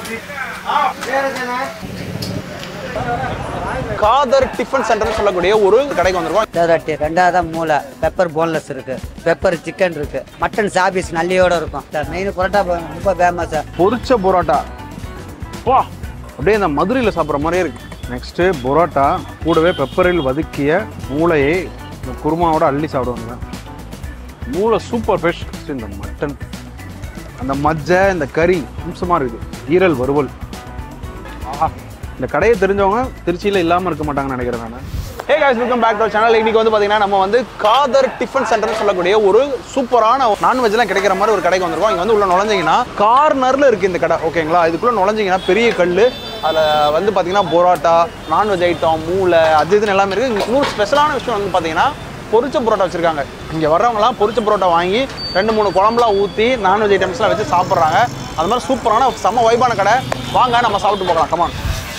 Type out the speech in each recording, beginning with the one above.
Kader tiffin சென்டர்னு சொல்லக்கூடிய ஒரு கடைக்கு வந்திருக்கோம் தேவராட்டி ரெண்டாவது மூளை பெப்பர் போன்லெஸ் இருக்கு பெப்பர் சிக்கன் இருக்கு மட்டன் சாபீஸ் நல்லியோட இருக்கும் சார் மெயின் பரோட்டா ரொம்ப ஃபேமஸ் சார் பொரிச்ச பரோட்டா வா அப்படியே இந்த மதுரையில் சாப்பிட்ற மாதிரியே இருக்கு நெக்ஸ்ட்டு பரோட்டா கூடவே பெப்பரில் வதக்கிய மூளையை இந்த குருமாவோட அள்ளி சாப்பிடுவாங்க மூளை சூப்பர் ஃப்ரெஷ் இந்த மட்டன் அந்த மஜ்ஜை இந்த கறி அம்சமாக இருக்குது ஈரல் வறுவல் ஆஹா இந்த கடையை தெரிஞ்சவங்க திருச்சியில் இல்லாமல் இருக்க மாட்டாங்கன்னு நினைக்கிறேன் நான் hey guys welcome back to channel இன்னைக்கு வந்து பார்த்தீங்கன்னா நம்ம வந்து காதர் டிஃபன் சென்டர்னு சொல்லக்கூடிய ஒரு சூப்பரான நான்வெஜ்லாம் கிடைக்கிற மாதிரி ஒரு கடைக்கு வந்திருக்கோம் இங்கே வந்து உள்ள நுழைஞ்சிங்கன்னா கார்னரில் இருக்குது இந்த கடை ஓகேங்களா இதுக்குள்ளே நுழைஞ்சிங்கன்னா பெரிய கல் அதில் வந்து பார்த்தீங்கன்னா பரோட்டா நான்வெஜ் ஐட்டம் மூளை அது இதுன்னு எல்லாமே இருக்குது இன்னொரு ஸ்பெஷலான விஷயம் வந்து பார்த்தீங்கன்னா பொரிச்ச பரோட்டா வச்சிருக்காங்க இங்கே வர்றவங்கலாம் பொரிச்ச பரோட்டா வாங்கி ரெண்டு மூணு குழம்புலாம் ஊற்றி நான்வெஜ் ஐட்டம்ஸ்லாம் வச்சு சாப்பிட்றாங்க அது மாதிரி சூப்பரான செம்ம வைபான கடை வாங்க நம்ம சாப்பிட்டு போகலாம் கமான்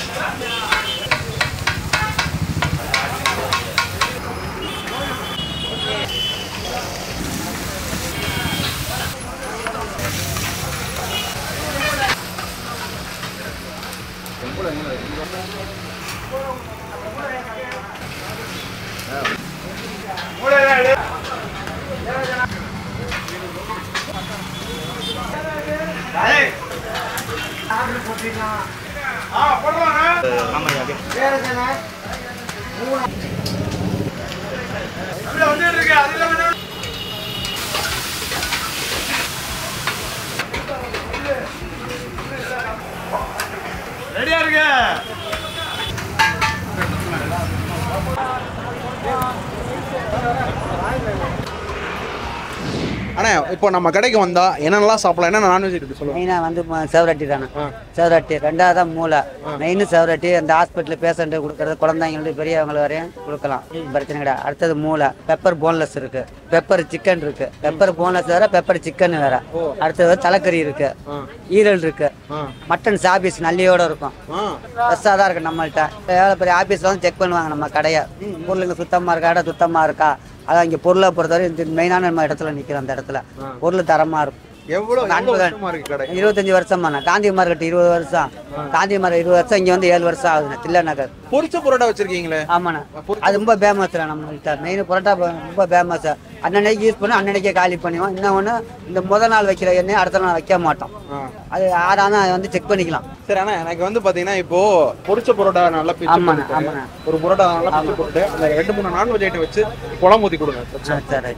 அண்ணா இப்போ நம்ம கடைக்கு வந்தா என்னென்னலாம் சாப்பிடலாம் என்ன நான்வெஜ் இருக்கு சொல்லுங்க மெயினாக வந்து ம- செவரட்டி தானே செவரட்டி ரெண்டாவது மூளை மெயின் செவரட்டி அந்த ஹாஸ்பிட்டல் பேஷண்ட் கொடுக்கறது குழந்தைங்களுக்கு பெரியவங்க வரையும் கொடுக்கலாம் பிரச்சனை கிடையாது அடுத்தது மூளை பெப்பர் போன்லெஸ் இருக்கு பெப்பர் சிக்கன் இருக்கு பெப்பர் போன்லெஸ் வேற பெப்பர் சிக்கன் வேற அடுத்தது தலைக்கறி இருக்கு ஈரல் இருக்கு மட்டன் சாபீஸ் நல்லியோட இருக்கும் ஃப்ரெஷ்ஷாக தான் இருக்கு நம்மள்ட்ட எவ்வளோ பெரிய ஆஃபீஸில் வந்து செக் பண்ணுவாங்க நம்ம கடையை பொருளுங்க சுத்தமாக இருக்கா இடம் சுத்தமாக இருக்கா அதான் இங்கே பொருளை பொறுத்தவரை இந்த மெயினான நம்ம இடத்துல நிற்கிறோம் அந்த இடத்துல பொருள் தரமாக இருக்கும் எவ்வளோ நான்கு எவ்வளோ தான். வருஷமா இருக்கு கடை இருபத்தஞ்சு வருஷம் பண்ண காந்தி மார்க்கெட் இருபது வருஷம் காந்தி மார்க்கெட் இருபது வருஷம் இங்கே வந்து ஏழு வருஷம் ஆகுதுண்ணே தில்லை நகர் பொரிச்ச பரோட்டா வச்சிருக்கீங்களே ஆமாண்ணே அது ரொம்ப ஃபேமஸ் நம்மள்கிட்ட மெயின் பரோட்டா ப- ரொம்ப ஃபேமஸ் அன்னன்னைக்கு யூஸ் பண்ணி அன்னன்னைக்கே காலி பண்ணுவோம் இன்னொன்று இந்த முத நாள் வைக்கிற எண்ணெய் அடுத்த நாள் வைக்க மாட்டோம் அது ஆறான வந்து செக் பண்ணிக்கலாம் சரி அண்ணா எனக்கு வந்து பாத்தீங்கன்னா இப்போ பொரிச்ச பரோட்டா நல்லா பிச்சு ஆமாண்ணே, போட்டு, ஆமாண்ணே. ஒரு பரோட்டா நல்லா பிச்சு போட்டு அந்த ரெண்டு மூணு நான்வெஜ் ஐட்டம் வச்சு குழம்பு ஊத்தி கொடுங்க ஆ, சரி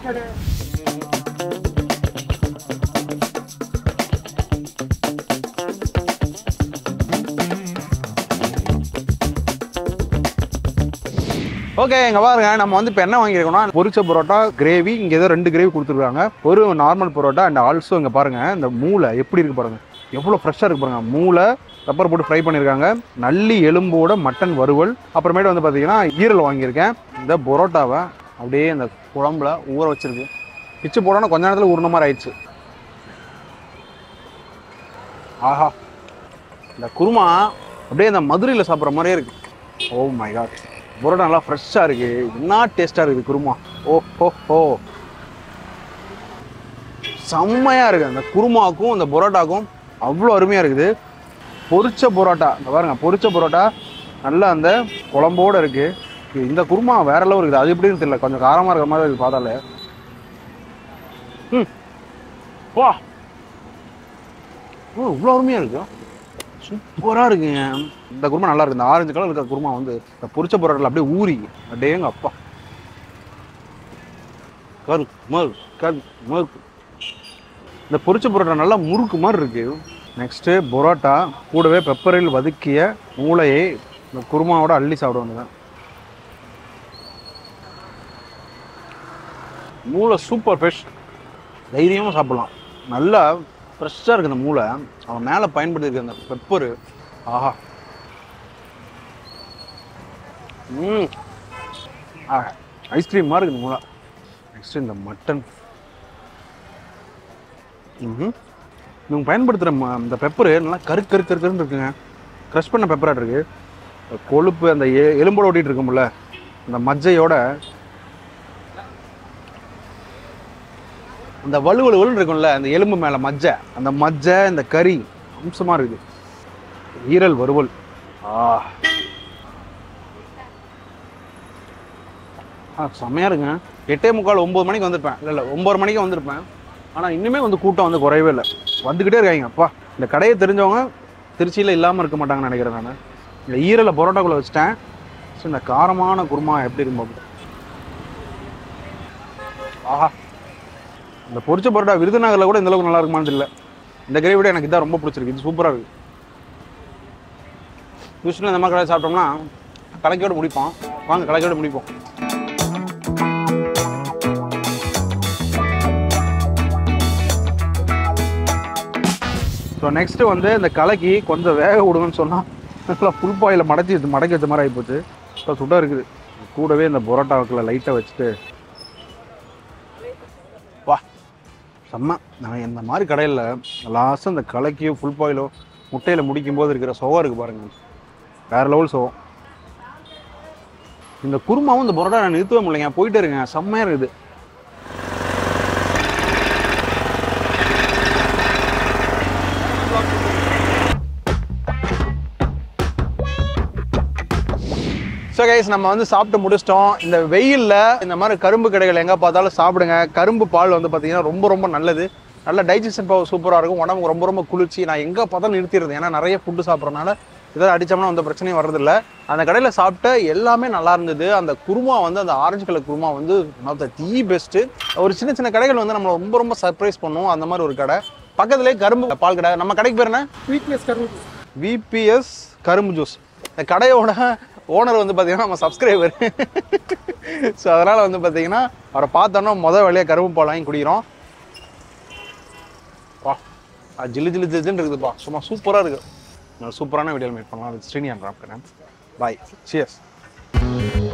ஓகே இங்க பாருங்க நம்ம வந்து இப்போ என்ன வாங்கியிருக்கோம்னா பொரிச்ச பரோட்டா கிரேவி இங்க ஏதோ ரெண்டு கிரேவி கொடுத்துருக்காங்க ஒரு நார்மல் பரோட்டா அண்ட் ஆல்சோ இங்க பாருங்க இந்த மூளை எப்படி இருக்கு பாருங்க எவ்வளோ ஃப்ரெஷ்ஷாக இருக்கு பாருங்க மூளை பெப்பர் போட்டு ஃப்ரை பண்ணியிருக்காங்க நல்லி எலும்போட மட்டன் வறுவல் அப்புறமேட்டு வந்து பார்த்தீங்கன்னா ஈரல் வாங்கியிருக்கேன் இந்த பரோட்டாவை அப்படியே இந்த குழம்புல ஊற வச்சிருக்கு பிச்சு போடணும் கொஞ்ச நேரத்தில் ஊறின மாதிரி ஆயிடுச்சு ஆஹா இந்த குருமா அப்படியே இந்த மதுரையில் சாப்பிட்ற மாதிரியே இருக்கு ஓ மை காட் பரோட்டா நல்லா ஃப்ரெஷ்ஷாக இருக்கு என்ன டேஸ்ட்டாக இருக்குது குருமா ஓ ஹோ ஹோ செம்மையாக இருக்குது அந்த குருமாவுக்கும் அந்த பரோட்டாக்கும் அவ்வளோ அருமையாக இருக்குது பொரிச்ச பரோட்டா இந்த பாருங்க பொரிச்ச பரோட்டா நல்லா அந்த குழம்போட இருக்கு இந்த குருமா வேற லெவல் இருக்குது அது எப்படின்னு தெரியல கொஞ்சம் காரமாக இருக்கிற மாதிரி இருக்கு பார்த்தாலே ம் வா ஓ இவ்வளோ அருமையாக இருக்கு சூப்பராக இருக்குங்க இந்த குருமா நல்லா இருக்கு இந்த ஆரஞ்சு கலர் இருக்கிற குருமா வந்து இந்த பொரிச்ச பரோட்டால அப்படியே ஊறி அப்படியேங்க அப்பா கரு மறு கரு மறு இந்த பொரிச்ச பரோட்டா நல்லா முறுக்கு மாதிரி இருக்கு நெக்ஸ்ட்டு பரோட்டா கூடவே பெப்பரில் வதக்கிய மூளையை இந்த குருமாவோட அள்ளி சாப்பிடுவாங்க மூளை சூப்பர் ஃப்ரெஷ் தைரியமாக சாப்பிடலாம் நல்லா ஃப்ரெஷ்ஷாக இருக்குது அந்த மூளை அவன் மேலே பயன்படுத்திருக்க அந்த பெப்பரு ஆஹா ம் ஆ ஐஸ்கிரீம் மாதிரி இருக்குது இந்த மூளை நெக்ஸ்ட் இந்த மட்டன் ம் இவங்க பயன்படுத்துகிற ம இந்த பெப்பரு நல்லா கரு கரு கரு கருன்னு இருக்குங்க க்ரஷ் பண்ண பெப்பராக இருக்கு கொழுப்பு அந்த எ எலும்போட ஓட்டிகிட்டு இருக்கும்ல அந்த மஜ்ஜையோட அந்த வலு வலு வலுன்னு இருக்கும்ல அந்த எலும்பு மேலே மஜ்ஜை அந்த மஜ்ஜை இந்த கறி அம்சமாக இருக்குது ஈரல் வறுவல் ஆ ஆ செம்மையா இருக்குங்க எட்டே முக்கால் ஒம்பது மணிக்கு வந்திருப்பேன் இல்லை இல்லை ஒம்பது மணிக்கு வந்திருப்பேன் ஆனால் இன்னுமே வந்து கூட்டம் வந்து குறையவே இல்லை வந்துக்கிட்டே இருக்காங்க அப்பா இந்த கடையை தெரிஞ்சவங்க திருச்சியில் இல்லாமல் இருக்க மாட்டாங்கன்னு நினைக்கிறேன் நான் இந்த ஈரலை பரோட்டாக்குள்ளே வச்சுட்டேன் ஸோ இந்த காரமான குருமா எப்படி இருக்கும் பார்ப்போம். ஆஹா இந்த பொரிச்ச பரோட்டா விருதுநகரில் கூட இந்த அளவுக்கு நல்லா இருக்குமான்னு தெரியல இந்த கிரேவி விட எனக்கு இதான் ரொம்ப பிடிச்சிருக்கு இது சூப்பராக இருக்குது யூஸ்வலாக இந்த மாதிரி கடை சாப்பிட்டோம்னா கலக்கையோடு முடிப்போம் வாங்க கலக்கையோடு முடிப்போம் ஸோ நெக்ஸ்ட்டு வந்து இந்த கலக்கி கொஞ்சம் வேக விடுங்கன்னு சொன்னால் நல்லா ஃபுல் பாயில் மடச்சி வச்சு மடக்கி வச்ச மாதிரி ஆகிப்போச்சு ஸோ சுட இருக்குது கூடவே இந்த பரோட்டாவுக்குள்ள லைட்டாக வச்சுட்டு வா செம்ம நான் இந்த மாதிரி கடையில் லாஸ்ட்டு இந்த கலக்கியோ ஃபுல் பாயிலோ முட்டையில் முடிக்கும் போது இருக்கிற சுகம் இருக்குது பாருங்க வேற லெவல் சுகம் இந்த குருமாவும் இந்த பரோட்டா நான் நிறுத்தவே முடியலைங்க போயிட்டே இருங்க செம்மையாக இருக்குது ஸோ கைஸ் நம்ம வந்து சாப்பிட்டு முடிச்சிட்டோம் இந்த வெயிலில் இந்த மாதிரி கரும்பு கடைகள் எங்கே பார்த்தாலும் சாப்பிடுங்க கரும்பு பால் வந்து பார்த்தீங்கன்னா ரொம்ப ரொம்ப நல்லது நல்ல டைஜஷன் பவர் சூப்பராக இருக்கும் உடம்புக்கு ரொம்ப ரொம்ப குளிர்ச்சி நான் எங்கே பார்த்தாலும் நிறுத்திடுறது ஏன்னா நிறைய ஃபுட்டு சாப்பிட்றதுனால ஏதாவது அடித்தோம்னா அந்த பிரச்சனையும் வர்றதில்ல அந்த கடையில் சாப்பிட்ட எல்லாமே நல்லா இருந்தது அந்த குருமா வந்து அந்த ஆரஞ்சு கலர் குருமா வந்து one of the the best ஒரு சின்ன சின்ன கடைகள் வந்து நம்மளை ரொம்ப ரொம்ப சர்ப்ரைஸ் பண்ணும் அந்த மாதிரி ஒரு கடை பக்கத்துலேயே கரும்பு பால் கடை நம்ம கடைக்கு பேர் என்ன ஸ்வீட்னஸ் கரும்பு விபிஎஸ் கரும்பு ஜூஸ் இந்த கடையோட ஓனர் வந்து பார்த்தீங்கன்னா நம்ம சப்ஸ்கிரைபர் ஸோ அதனால் வந்து பார்த்தீங்கன்னா அவரை பார்த்தோன்னா மொதல் வேலையாக கரும்பு பால் வாங்கி குடிக்கிறோம் வா அது ஜில்லு ஜில்லு ஜில்லுன்னு இருக்குதுப்பா சும்மா சூப்பராக இருக்குது சூப்பரான வீடியோ மீட் பண்ணலாம் with Sreeniyan Ramkaran bye cheers